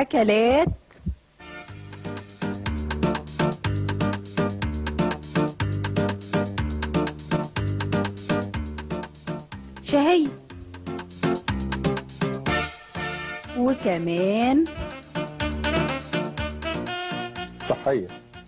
أكلات شهية وكمان صحية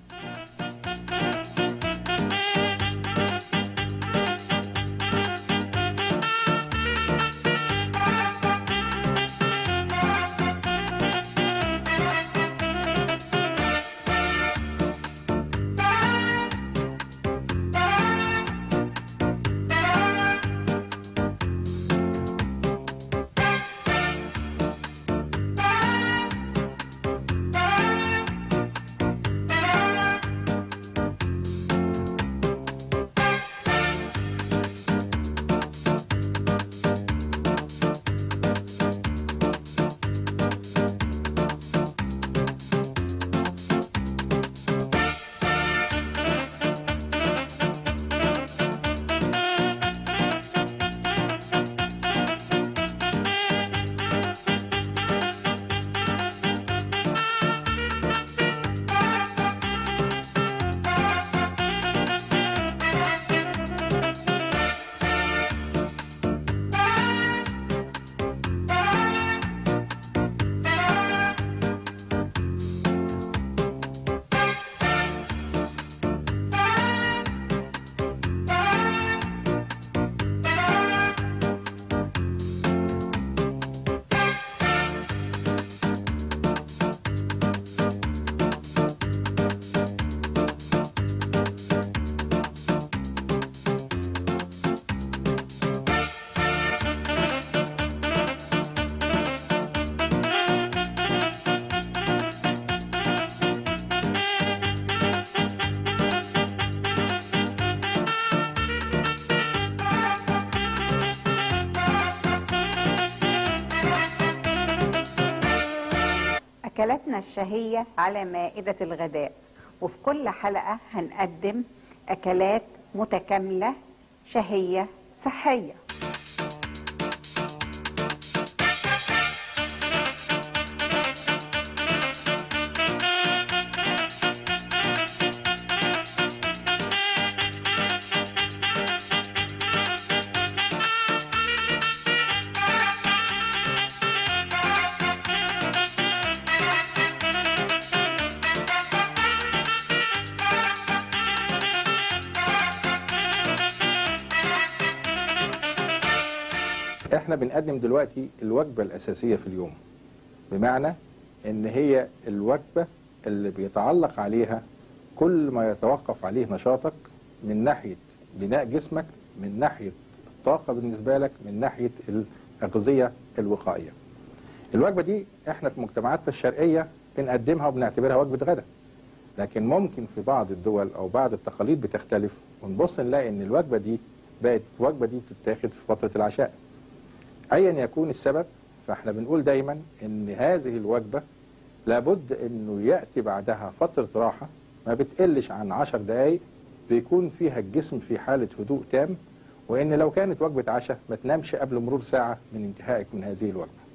أكلاتنا الشهية على مائدة الغداء وفي كل حلقة هنقدم أكلات متكاملة شهية صحية احنا بنقدم دلوقتي الوجبة الأساسية في اليوم بمعنى ان هي الوجبة اللي بيتعلق عليها كل ما يتوقف عليه نشاطك من ناحية بناء جسمك من ناحية الطاقة بالنسبة لك من ناحية الأغذية الوقائية الوجبة دي احنا في مجتمعاتنا الشرقية بنقدمها وبنعتبرها وجبة غدا لكن ممكن في بعض الدول او بعض التقاليد بتختلف ونبص نلاقي ان الوجبة دي بقت الوجبة دي بتتاخد في فترة العشاء ايا يكون السبب فاحنا بنقول دايما ان هذه الوجبة لابد انه يأتي بعدها فترة راحة ما بتقلش عن عشر دقايق بيكون فيها الجسم في حالة هدوء تام وان لو كانت وجبة عشاء ما تنامش قبل مرور ساعة من انتهائك من هذه الوجبة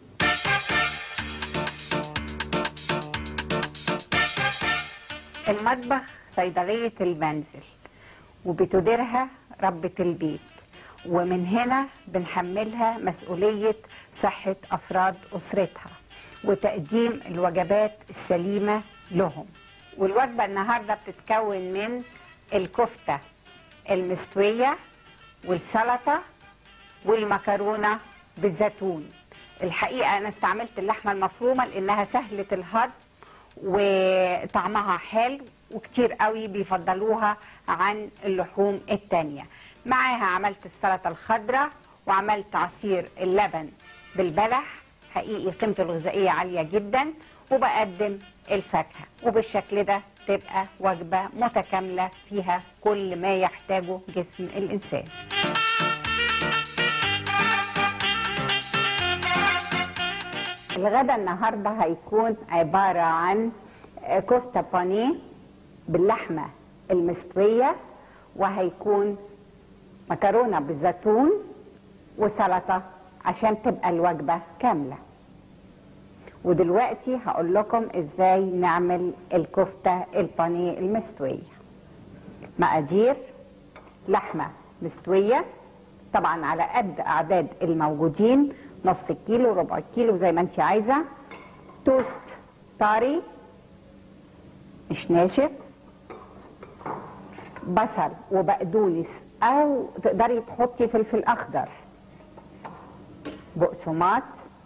المطبخ صيدلية المنزل وبتديرها ربة البيت ومن هنا بنحملها مسؤولية صحة أفراد أسرتها وتقديم الوجبات السليمة لهم والوجبة النهاردة بتتكون من الكفتة المستوية والسلطة والمكرونة بالزيتون الحقيقة أنا استعملت اللحمة المفرومة لأنها سهلة الهضم وطعمها حلو وكتير قوي بيفضلوها عن اللحوم التانية معاها عملت السلطة الخضراء وعملت عصير اللبن بالبلح حقيقي قيمته الغذائية عالية جدا وبقدم الفاكهة وبالشكل ده تبقى وجبة متكاملة فيها كل ما يحتاجه جسم الإنسان الغدا النهاردة هيكون عبارة عن كفتة بانيه باللحمة المستوية وهيكون مكرونة بالزيتون وسلطة عشان تبقى الوجبة كاملة ودلوقتي هقول لكم ازاي نعمل الكفتة البانيه المستوية مقادير لحمة مستوية طبعا على قد اعداد الموجودين نص كيلو ربع كيلو زي ما انت عايزة توست طري مش ناشف بصل وبقدونس او تقدري تحطي فلفل اخضر بقسماط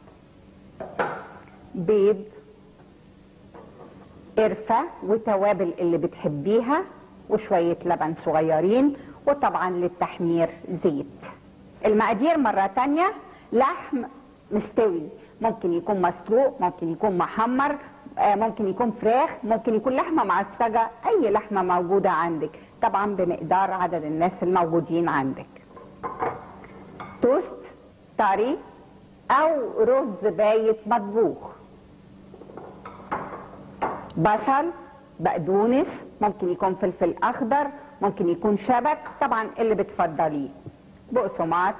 بيض قرفة وتوابل اللي بتحبيها وشوية لبن صغيرين وطبعا للتحمير زيت المقادير مرة تانية لحم مستوي ممكن يكون مسلوق ممكن يكون محمر آه، ممكن يكون فراخ ممكن يكون لحمة معسجة أي لحمة موجودة عندك طبعا بمقدار عدد الناس الموجودين عندك توست طري أو رز بايت مطبوخ بصل بقدونس ممكن يكون فلفل اخضر ممكن يكون شبت طبعا اللي بتفضليه بقسماط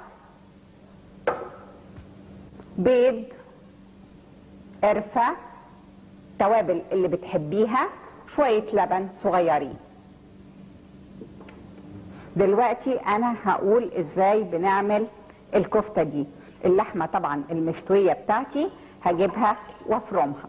بيض قرفة توابل اللي بتحبيها شوية لبن صغيرين دلوقتي انا هقول ازاي بنعمل الكفتة دي اللحمة طبعا المستوية بتاعتي هجيبها وافرمها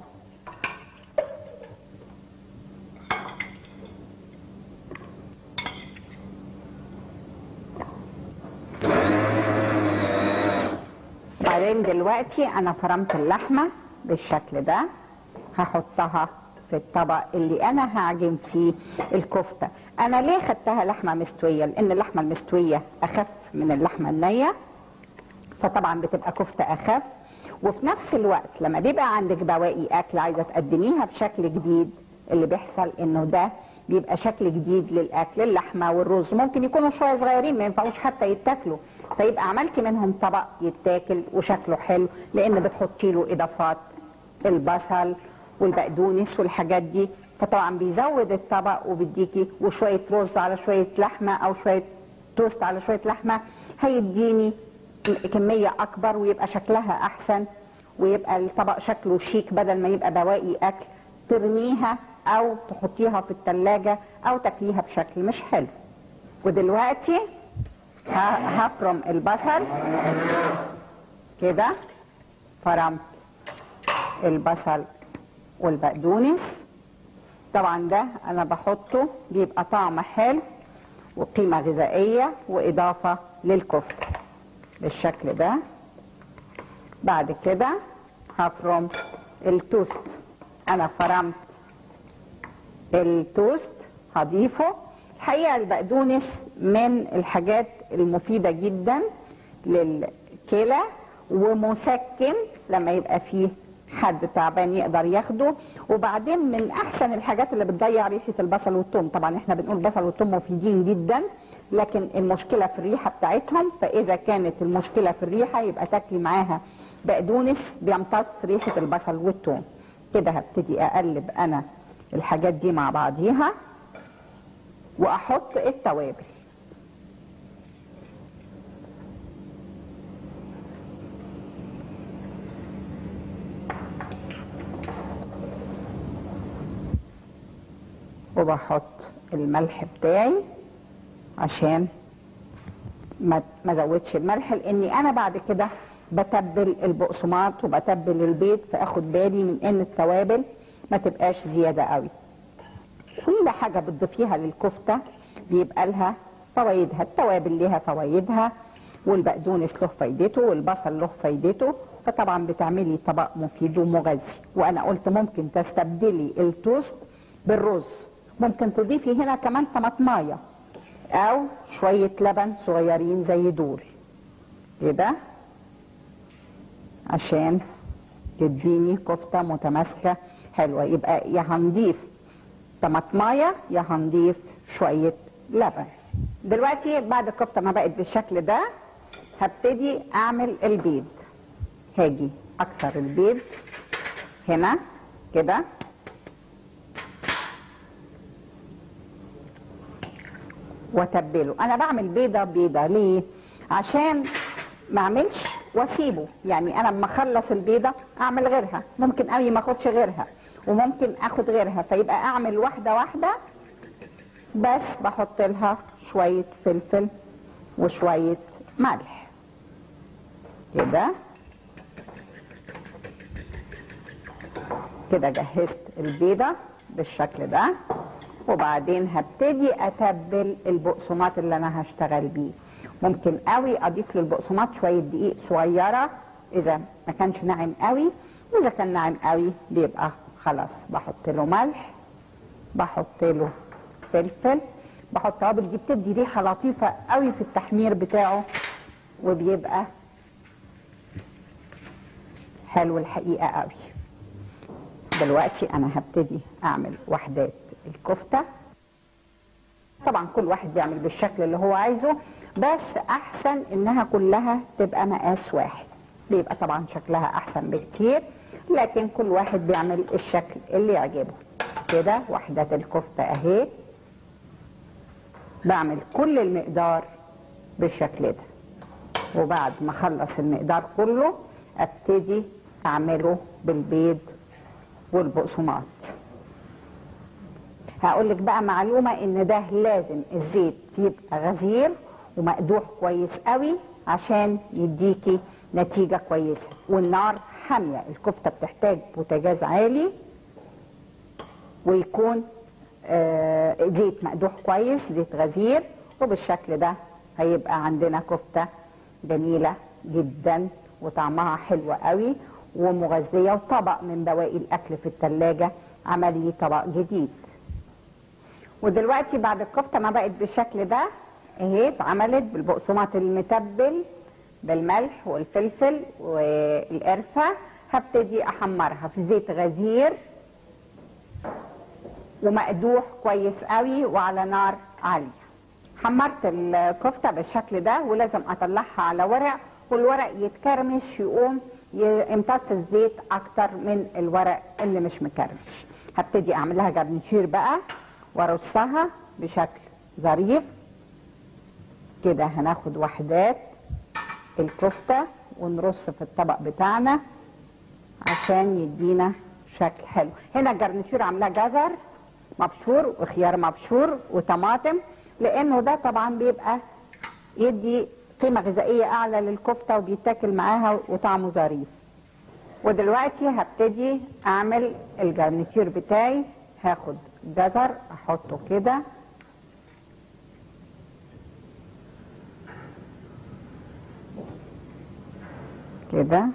بعدين دلوقتي انا فرمت اللحمه بالشكل ده هحطها في الطبق اللي انا هعجن فيه الكفته انا ليه خدتها لحمه مستويه لان اللحمه المستويه اخف من اللحمه النيه فطبعا بتبقى كفته اخف وفي نفس الوقت لما بيبقى عندك بواقي اكل عايزه تقدميها بشكل جديد اللي بيحصل انه ده بيبقى شكل جديد للاكل اللحمه والرز ممكن يكونوا شويه صغيرين ما ينفعوش حتى يتاكلوا فيبقى عملتي منهم طبق يتاكل وشكله حلو لان بتحطي له اضافات البصل والبقدونس والحاجات دي فطبعا بيزود الطبق وبيديكي وشويه رز على شويه لحمه او شويه توست على شويه لحمه هيديني كميه اكبر ويبقى شكلها احسن ويبقى الطبق شكله شيك بدل ما يبقى بواقي اكل ترميها او تحطيها في التلاجة او تاكليها بشكل مش حلو ودلوقتي ه- هفرم البصل كده فرمت البصل والبقدونس طبعا ده انا بحطه بيبقى طعم حلو وقيمة غذائية واضافة للكفتة بالشكل ده بعد كده هفرم التوست انا فرمت التوست هضيفه الحقيقة البقدونس من الحاجات المفيدة جدا للكلى ومسكن لما يبقى فيه حد تعبان يقدر ياخده وبعدين من احسن الحاجات اللي بتضيع ريحه البصل والثوم طبعا احنا بنقول البصل والثوم مفيدين جدا لكن المشكله في الريحه بتاعتهم فاذا كانت المشكله في الريحه يبقى تاكلي معاها بقدونس بيمتص ريحه البصل والثوم كده هبتدي اقلب انا الحاجات دي مع بعضيها واحط التوابل وبحط الملح بتاعي عشان ما ما زودش الملح لاني انا بعد كده بتبل البقسماط وبتبل البيض فاخد بالي من ان التوابل ما تبقاش زياده قوي كل حاجه بتضيفيها للكفته بيبقى لها فوائدها التوابل ليها فوائدها والبقدونس له فايدته والبصل له فايدته فطبعا بتعملي طبق مفيد ومغذي وانا قلت ممكن تستبدلي التوست بالرز ممكن تضيفي هنا كمان طماطمايه او شويه لبن صغيرين زي دول كده عشان تديني كفته متماسكه حلوه يبقى يا هنضيف طماطمايه يا هنضيف شويه لبن دلوقتي بعد الكفته ما بقت بالشكل ده هبتدي اعمل البيض هاجي اكسر البيض هنا كده واتبله انا بعمل بيضه بيضه ليه عشان ما اعملش واسيبه يعني انا لما اخلص البيضه اعمل غيرها ممكن قوي ما اخدش غيرها وممكن اخد غيرها فيبقى اعمل واحده واحده بس بحط لها شويه فلفل وشويه ملح كده كده جهزت البيضه بالشكل ده وبعدين هبتدي اتبل البقسماط اللي انا هشتغل بيه ممكن قوي اضيف للبقسماط شويه دقيق صغيره اذا ما كانش ناعم قوي واذا كان ناعم قوي بيبقى خلاص بحط له ملح بحط له فلفل بحط توابل دي بتدي ريحه لطيفه قوي في التحمير بتاعه وبيبقى حلو الحقيقه قوي دلوقتي انا هبتدي اعمل وحدات الكفته طبعا كل واحد بيعمل بالشكل اللي هو عايزه بس احسن انها كلها تبقى مقاس واحد بيبقى طبعا شكلها احسن بكتير لكن كل واحد بيعمل الشكل اللي يعجبه كده وحدات الكفته اهي بعمل كل المقدار بالشكل ده وبعد ما اخلص المقدار كله ابتدي اعمله بالبيض والبقسماط هقول لك بقى معلومه ان ده لازم الزيت يبقى غزير ومقدوح كويس قوي عشان يديكي نتيجه كويسه والنار حاميه الكفته بتحتاج بوتاجاز عالي ويكون آه زيت مقدوح كويس زيت غزير وبالشكل ده هيبقى عندنا كفته جميله جدا وطعمها حلو قوي ومغذيه وطبق من بواقي الاكل في الثلاجه عملي طبق جديد ودلوقتي بعد الكفته ما بقت بالشكل ده اهي اتعملت بالبقسماط المتبل بالملح والفلفل والقرفه هبتدي احمرها في زيت غزير ومقدوح كويس قوي وعلى نار عاليه حمرت الكفته بالشكل ده ولازم اطلعها على ورق والورق يتكرمش يقوم يمتص الزيت اكتر من الورق اللي مش مكرمش هبتدي اعمل لها جرنشير بقى وارصها بشكل ظريف كده هناخد وحدات الكفته ونرص في الطبق بتاعنا عشان يدينا شكل حلو هنا الجرنشير عاملاه جزر مبشور وخيار مبشور وطماطم لانه ده طبعا بيبقى يدي قيمه غذائيه اعلى للكفته وبيتاكل معاها وطعمه ظريف ودلوقتي هبتدي اعمل الجرنيتير بتاعي هاخد جزر احطه كده كده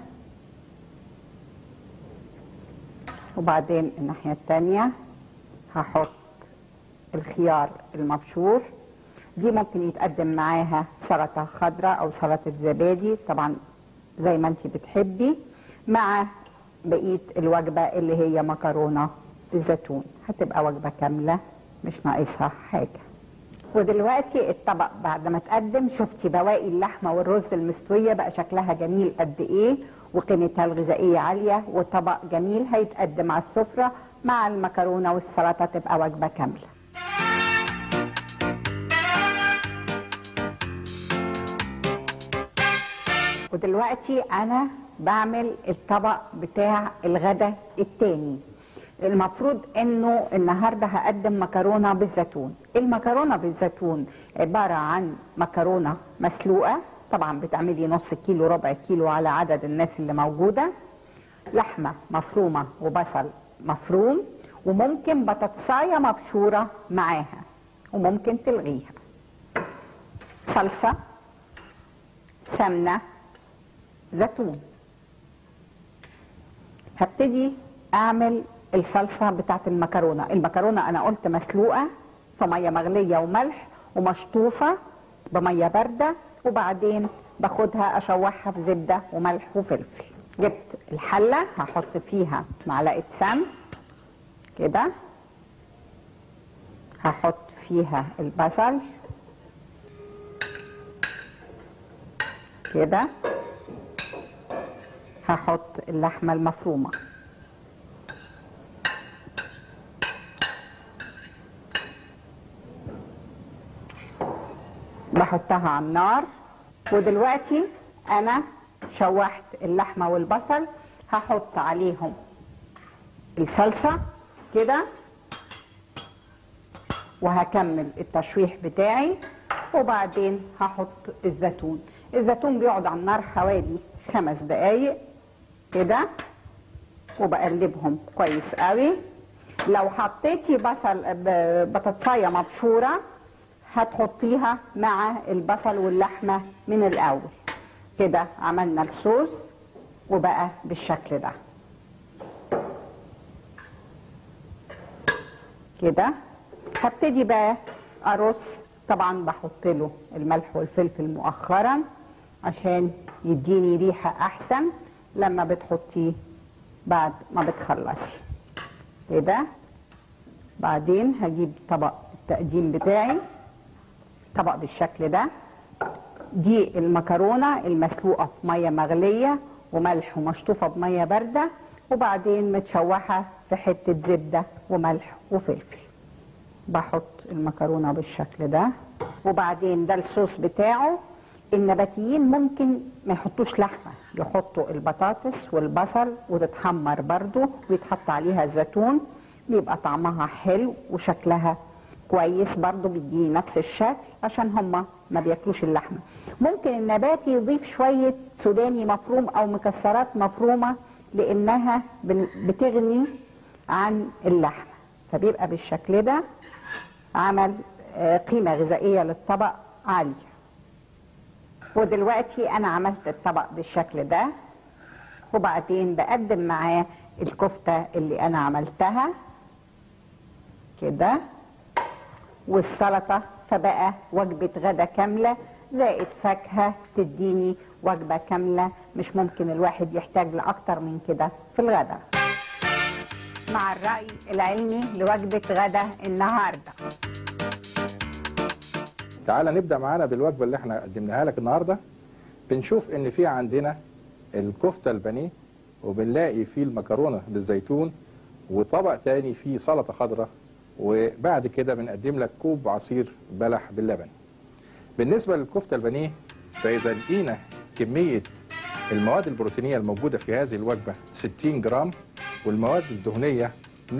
وبعدين الناحية التانية هحط الخيار المبشور دي ممكن يتقدم معاها سلطة خضراء أو سلطة زبادي طبعا زي ما انت بتحبي مع بقية الوجبة اللي هي مكرونة بالزيتون هتبقى وجبة كاملة مش ناقصها حاجة ودلوقتي الطبق بعد ما تقدم شفتي بواقي اللحمة والرز المستوية بقى شكلها جميل قد ايه وقيمتها الغذائية عالية وطبق جميل هيتقدم على السفرة مع المكرونة والسلطة تبقى وجبة كاملة ودلوقتي انا بعمل الطبق بتاع الغدا التاني المفروض انه النهارده هقدم مكرونه بالزيتون المكرونه بالزيتون عباره عن مكرونه مسلوقه طبعا بتعملي نص كيلو ربع كيلو على عدد الناس اللي موجوده لحمه مفرومه وبصل مفروم وممكن بطاطسايه مبشوره معاها وممكن تلغيها صلصه سمنه زيتون هبتدي اعمل الصلصه بتاعت المكرونه المكرونه انا قلت مسلوقه في ميه مغليه وملح ومشطوفه بميه بارده وبعدين باخدها اشوحها في زبده وملح وفلفل جبت الحله هحط فيها معلقه سمن كده هحط فيها البصل كده هحط اللحمه المفرومه بحطها على النار ودلوقتي انا شوحت اللحمة والبصل هحط عليهم الصلصة كده وهكمل التشويح بتاعي وبعدين هحط الزيتون الزيتون بيقعد على النار حوالي خمس دقايق كده وبقلبهم كويس قوي لو حطيتي بصل ب- بطاطسايه مبشوره هتحطيها مع البصل واللحمه من الاول كده عملنا الصوص وبقى بالشكل ده كده هبتدي بقى ارص طبعا بحط له الملح والفلفل مؤخرا عشان يديني ريحه احسن لما بتحطيه بعد ما بتخلصي كده بعدين هجيب طبق التقديم بتاعي طبق بالشكل ده دي المكرونه المسلوقه في ميه مغليه وملح ومشطوفه بميه بارده وبعدين متشوحه في حته زبده وملح وفلفل بحط المكرونه بالشكل ده وبعدين ده الصوص بتاعه النباتيين ممكن ما يحطوش لحمه يحطوا البطاطس والبصل وتتحمر برضو ويتحط عليها زيتون يبقى طعمها حلو وشكلها كويس برضو بيديني نفس الشكل عشان هما ما بياكلوش اللحمه ممكن النباتي يضيف شويه سوداني مفروم او مكسرات مفرومه لانها بن- بتغني عن اللحمه فبيبقى بالشكل ده عمل آه، قيمه غذائيه للطبق عاليه ودلوقتي انا عملت الطبق بالشكل ده وبعدين بقدم معاه الكفته اللي انا عملتها كده والسلطه فبقى وجبه غدا كامله زائد فاكهه تديني وجبه كامله مش ممكن الواحد يحتاج لاكتر من كده في الغدا مع الراي العلمي لوجبه غدا النهارده تعالى نبدا معانا بالوجبه اللي احنا قدمناها لك النهارده بنشوف ان في عندنا الكفته البانيه وبنلاقي فيه المكرونه بالزيتون وطبق تاني فيه سلطه خضراء وبعد كده بنقدم لك كوب عصير بلح باللبن بالنسبه للكفته البانيه فاذا لقينا كميه المواد البروتينيه الموجوده في هذه الوجبه 60 جرام والمواد الدهنيه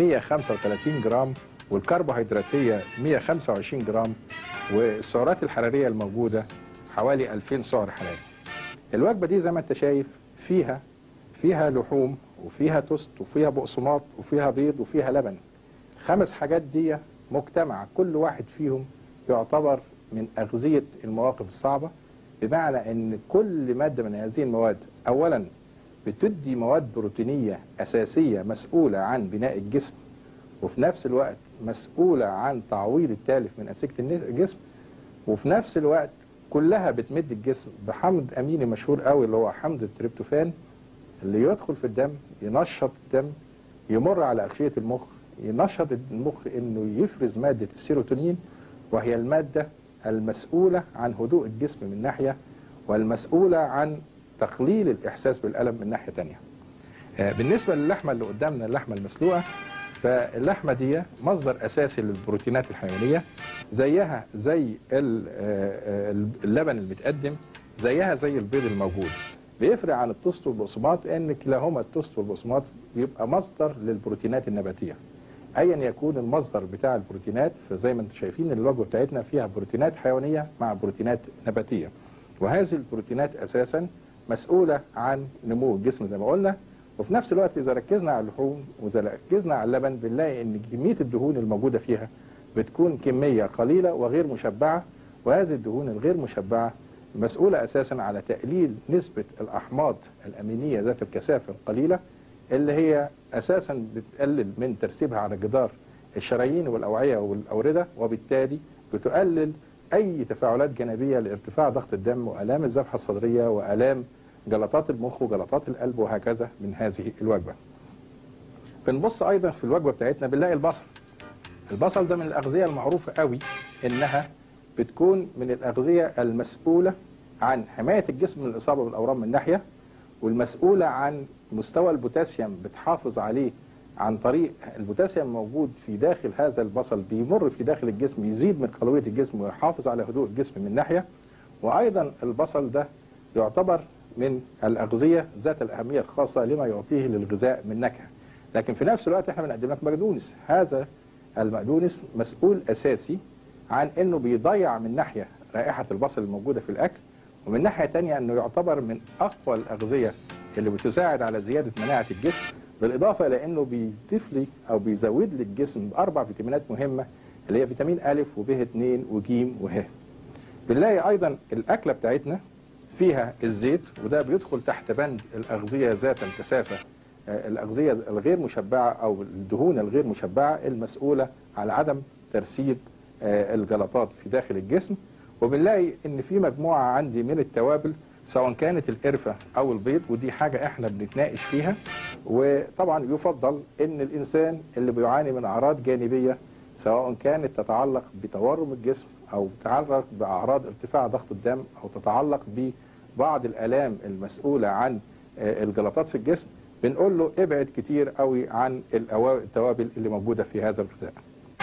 135 جرام والكربوهيدراتيه 125 جرام والسعرات الحراريه الموجوده حوالي 2000 سعر حراري. الوجبه دي زي ما انت شايف فيها فيها لحوم وفيها توست وفيها بقسماط وفيها بيض وفيها لبن. خمس حاجات دي مجتمع كل واحد فيهم يعتبر من اغذيه المواقف الصعبه بمعنى ان كل ماده من هذه المواد اولا بتدي مواد بروتينيه اساسيه مسؤوله عن بناء الجسم وفي نفس الوقت مسؤولة عن تعويض التالف من أنسجة الجسم وفي نفس الوقت كلها بتمد الجسم بحمض أميني مشهور قوي اللي هو حمض التريبتوفان اللي يدخل في الدم ينشط الدم يمر على أغشية المخ ينشط المخ إنه يفرز مادة السيروتونين وهي المادة المسؤولة عن هدوء الجسم من ناحية والمسؤولة عن تقليل الإحساس بالألم من ناحية تانية آه، بالنسبة للحمة اللي قدامنا اللحمة المسلوقة فاللحمة دي مصدر أساسي للبروتينات الحيوانية زيها زي ال- آه، آه، اللبن المتقدم زيها زي البيض الموجود بيفرق عن التوست والبقسماط ان كلاهما التوست والبقسماط بيبقى مصدر للبروتينات النباتيه ايا يكون المصدر بتاع البروتينات فزي ما انتم شايفين الوجبه بتاعتنا فيها بروتينات حيوانيه مع بروتينات نباتيه وهذه البروتينات اساسا مسؤوله عن نمو الجسم زي ما قلنا وفي نفس الوقت اذا ركزنا على اللحوم واذا ركزنا على اللبن بنلاقي ان كميه الدهون الموجوده فيها بتكون كميه قليله وغير مشبعه وهذه الدهون الغير مشبعه مسؤوله اساسا على تقليل نسبه الاحماض الامينيه ذات الكثافه القليله اللي هي اساسا بتقلل من ترسيبها على جدار الشرايين والاوعيه والاورده وبالتالي بتقلل اي تفاعلات جانبيه لارتفاع ضغط الدم والام الذبحه الصدريه والام جلطات المخ وجلطات القلب وهكذا من هذه الوجبه. بنبص ايضا في الوجبه بتاعتنا بنلاقي البصل. البصل ده من الاغذيه المعروفه قوي انها بتكون من الاغذيه المسؤوله عن حمايه الجسم من الاصابه بالاورام من ناحيه والمسؤوله عن مستوى البوتاسيوم بتحافظ عليه عن طريق البوتاسيوم موجود في داخل هذا البصل بيمر في داخل الجسم يزيد من قلويه الجسم ويحافظ على هدوء الجسم من ناحيه وايضا البصل ده يعتبر من الاغذيه ذات الاهميه الخاصه لما يعطيه للغذاء من نكهه لكن في نفس الوقت احنا بنقدم لك بقدونس هذا المقدونس مسؤول اساسي عن انه بيضيع من ناحيه رائحه البصل الموجوده في الاكل ومن ناحيه تانية انه يعتبر من اقوى الاغذيه اللي بتساعد على زياده مناعه الجسم بالاضافه الى انه بيضيف لي او بيزود لي الجسم باربع فيتامينات مهمه اللي هي فيتامين ا وب 2 وج وه بنلاقي ايضا الاكله بتاعتنا فيها الزيت وده بيدخل تحت بند الاغذيه ذات الكثافه آه، الاغذيه الغير مشبعه او الدهون الغير مشبعه المسؤوله على عدم ترسيب آه، الجلطات في داخل الجسم وبنلاقي ان في مجموعه عندي من التوابل سواء كانت القرفه او البيض ودي حاجه احنا بنتناقش فيها وطبعا يفضل ان الانسان اللي بيعاني من اعراض جانبيه سواء كانت تتعلق بتورم الجسم او تتعلق باعراض ارتفاع ضغط الدم او تتعلق ببعض الالام المسؤوله عن آه، الجلطات في الجسم بنقول له ابعد كتير قوي عن الأوا- التوابل اللي موجوده في هذا الغذاء.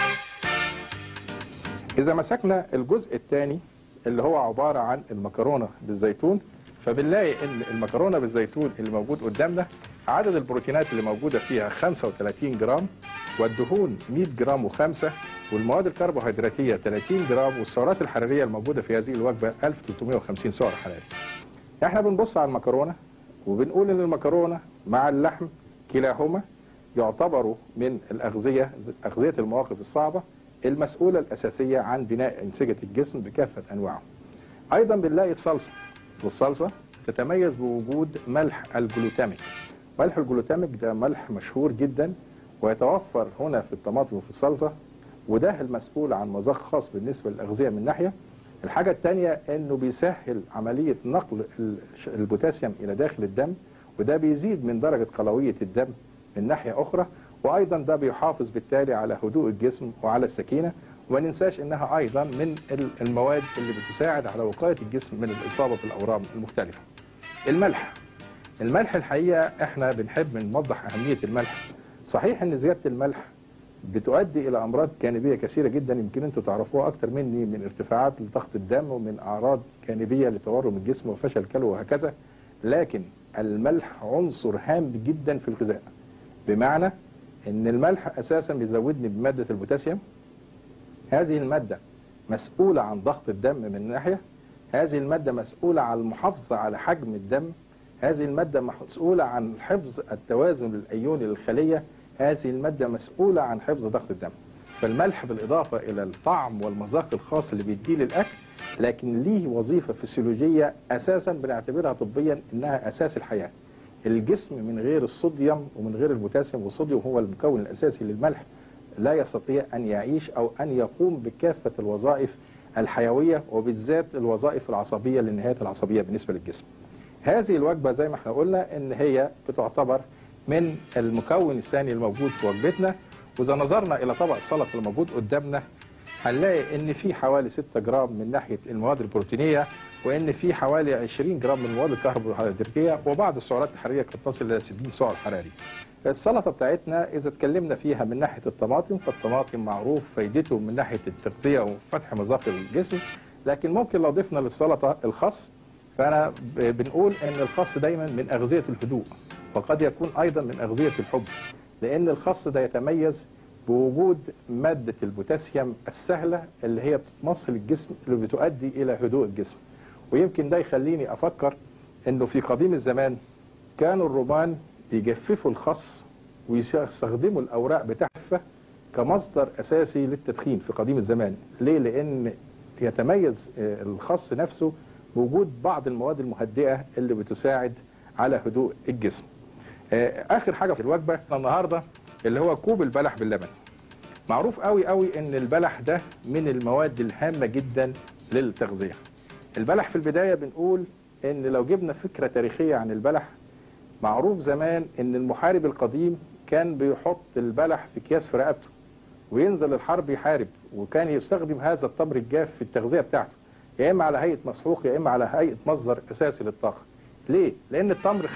اذا مسكنا الجزء الثاني اللي هو عباره عن المكرونه بالزيتون فبنلاقي ان المكرونه بالزيتون اللي موجود قدامنا عدد البروتينات اللي موجوده فيها 35 جرام والدهون 100 جرام وخمسة والمواد الكربوهيدراتيه 30 جرام والسعرات الحراريه الموجوده في هذه الوجبه 1350 سعر حراري. احنا بنبص على المكرونه وبنقول ان المكرونه مع اللحم كلاهما يعتبروا من الاغذيه اغذيه المواقف الصعبه المسؤوله الاساسيه عن بناء انسجه الجسم بكافه انواعه. ايضا بنلاقي الصلصه والصلصه تتميز بوجود ملح الجلوتاميك. ملح الجلوتاميك ده ملح مشهور جدا ويتوفر هنا في الطماطم وفي الصلصه وده المسؤول عن مذاق خاص بالنسبه للاغذيه من ناحيه الحاجة الثانية انه بيسهل عملية نقل الش- البوتاسيوم الى داخل الدم وده بيزيد من درجة قلوية الدم من ناحية اخرى وايضا ده بيحافظ بالتالي على هدوء الجسم وعلى السكينة وما ننساش انها ايضا من ال- المواد اللي بتساعد على وقاية الجسم من الاصابة بالاورام المختلفة الملح الملح الحقيقة احنا بنحب نوضح اهمية الملح صحيح ان زيادة الملح بتؤدي الى امراض جانبيه كثيره جدا يمكن انتم تعرفوها اكتر مني من ارتفاعات لضغط الدم ومن اعراض جانبيه لتورم الجسم وفشل الكلى وهكذا لكن الملح عنصر هام جدا في الغذاء بمعنى ان الملح اساسا بيزودني بماده البوتاسيوم هذه الماده مسؤوله عن ضغط الدم من ناحيه هذه الماده مسؤوله عن المحافظه على حجم الدم هذه الماده مسؤوله عن حفظ التوازن الايوني للخليه هذه المادة مسؤولة عن حفظ ضغط الدم فالملح بالإضافة إلى الطعم والمذاق الخاص اللي بيديه للأكل لكن ليه وظيفة فسيولوجية أساسا بنعتبرها طبيا إنها أساس الحياة الجسم من غير الصوديوم ومن غير البوتاسيوم والصوديوم هو المكون الأساسي للملح لا يستطيع أن يعيش أو أن يقوم بكافة الوظائف الحيوية وبالذات الوظائف العصبية للنهايات العصبية بالنسبة للجسم هذه الوجبة زي ما احنا قلنا ان هي بتعتبر من المكون الثاني الموجود في وجبتنا واذا نظرنا الى طبق السلطه الموجود قدامنا هنلاقي ان في حوالي 6 جرام من ناحيه المواد البروتينيه وان في حوالي 20 جرام من المواد الكربوهيدراتيه وبعض السعرات الحراريه قد تصل الى 60 سعر حراري. السلطه بتاعتنا اذا اتكلمنا فيها من ناحيه الطماطم فالطماطم معروف فايدته من ناحيه التغذيه وفتح مذاق الجسم لكن ممكن لو ضفنا للسلطه الخس فانا ب- بنقول ان الخس دايما من اغذيه الهدوء وقد يكون ايضا من اغذيه الحب لان الخس ده يتميز بوجود ماده البوتاسيوم السهله اللي هي بتمص الجسم اللي بتؤدي الى هدوء الجسم ويمكن ده يخليني افكر انه في قديم الزمان كانوا الرومان بيجففوا الخس ويستخدموا الاوراق بتاعته كمصدر اساسي للتدخين في قديم الزمان ليه لان يتميز آه، الخس نفسه بوجود بعض المواد المهدئه اللي بتساعد على هدوء الجسم آه، اخر حاجه في الوجبه النهارده اللي هو كوب البلح باللبن معروف قوي قوي ان البلح ده من المواد الهامه جدا للتغذيه البلح في البدايه بنقول ان لو جبنا فكره تاريخيه عن البلح معروف زمان ان المحارب القديم كان بيحط البلح في اكياس في رقبته وينزل الحرب يحارب وكان يستخدم هذا التمر الجاف في التغذيه بتاعته يا اما على هيئه مسحوق يا اما على هيئه مصدر اساسي للطاقه ليه لان التمر 75%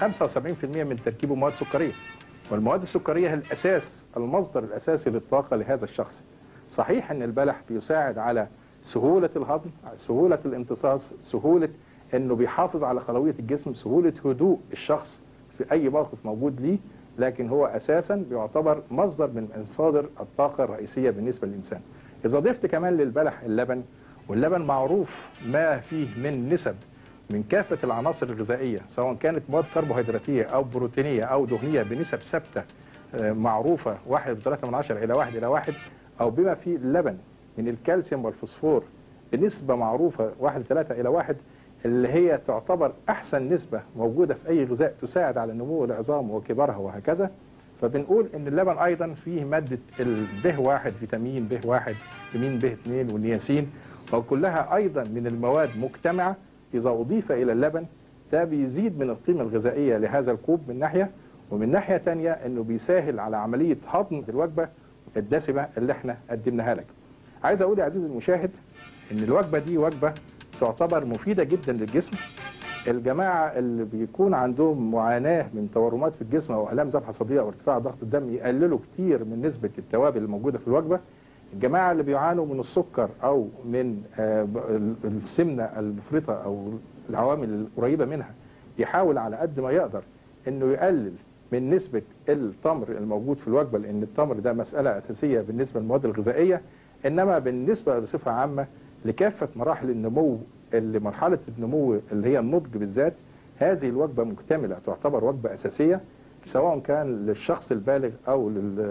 من تركيبه مواد سكريه والمواد السكريه هي الاساس المصدر الاساسي للطاقه لهذا الشخص صحيح ان البلح بيساعد على سهوله الهضم سهوله الامتصاص سهوله انه بيحافظ على خلويه الجسم سهوله هدوء الشخص في اي موقف موجود ليه لكن هو اساسا بيعتبر مصدر من مصادر الطاقه الرئيسيه بالنسبه للانسان اذا ضفت كمان للبلح اللبن واللبن معروف ما فيه من نسب من كافه العناصر الغذائيه سواء كانت مواد كربوهيدراتيه او بروتينيه او دهنيه بنسب ثابته آه، معروفه 1.3 من عشرة الى 1 الى 1 او بما فيه اللبن من الكالسيوم والفوسفور بنسبه معروفه 1 3 الى 1 اللي هي تعتبر احسن نسبه موجوده في اي غذاء تساعد على نمو العظام وكبرها وهكذا فبنقول ان اللبن ايضا فيه ماده الب 1 فيتامين ب 1 فيتامين ب 2 والنياسين وكلها ايضا من المواد مجتمعه اذا اضيف الى اللبن ده بيزيد من القيمه الغذائيه لهذا الكوب من ناحيه ومن ناحيه ثانيه انه بيسهل على عمليه هضم الوجبه الدسمه اللي احنا قدمناها لك. عايز اقول يا عزيزي المشاهد ان الوجبه دي وجبه تعتبر مفيده جدا للجسم الجماعه اللي بيكون عندهم معاناه من تورمات في الجسم او الام ذبحه صدريه او ارتفاع ضغط الدم يقللوا كتير من نسبه التوابل الموجوده في الوجبه الجماعه اللي بيعانوا من السكر او من آه، ب- ال- السمنه المفرطه او العوامل القريبه منها يحاول على قد ما يقدر انه يقلل من نسبه التمر الموجود في الوجبه لان التمر ده مساله اساسيه بالنسبه للمواد الغذائيه انما بالنسبه بصفه عامه لكافه مراحل النمو اللي مرحله النمو اللي هي النضج بالذات هذه الوجبه مكتمله تعتبر وجبه اساسيه سواء كان للشخص البالغ او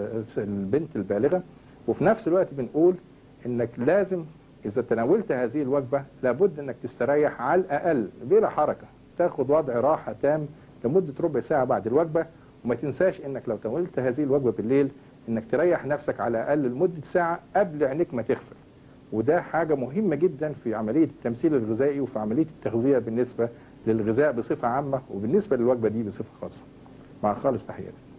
للبنت البالغه وفي نفس الوقت بنقول انك لازم اذا تناولت هذه الوجبه لابد انك تستريح على الاقل بلا حركه تاخد وضع راحه تام لمده ربع ساعه بعد الوجبه وما تنساش انك لو تناولت هذه الوجبه بالليل انك تريح نفسك على الاقل لمده ساعه قبل عينيك ما تغفل وده حاجه مهمه جدا في عمليه التمثيل الغذائي وفي عمليه التغذيه بالنسبه للغذاء بصفه عامه وبالنسبه للوجبه دي بصفه خاصه مع خالص تحياتي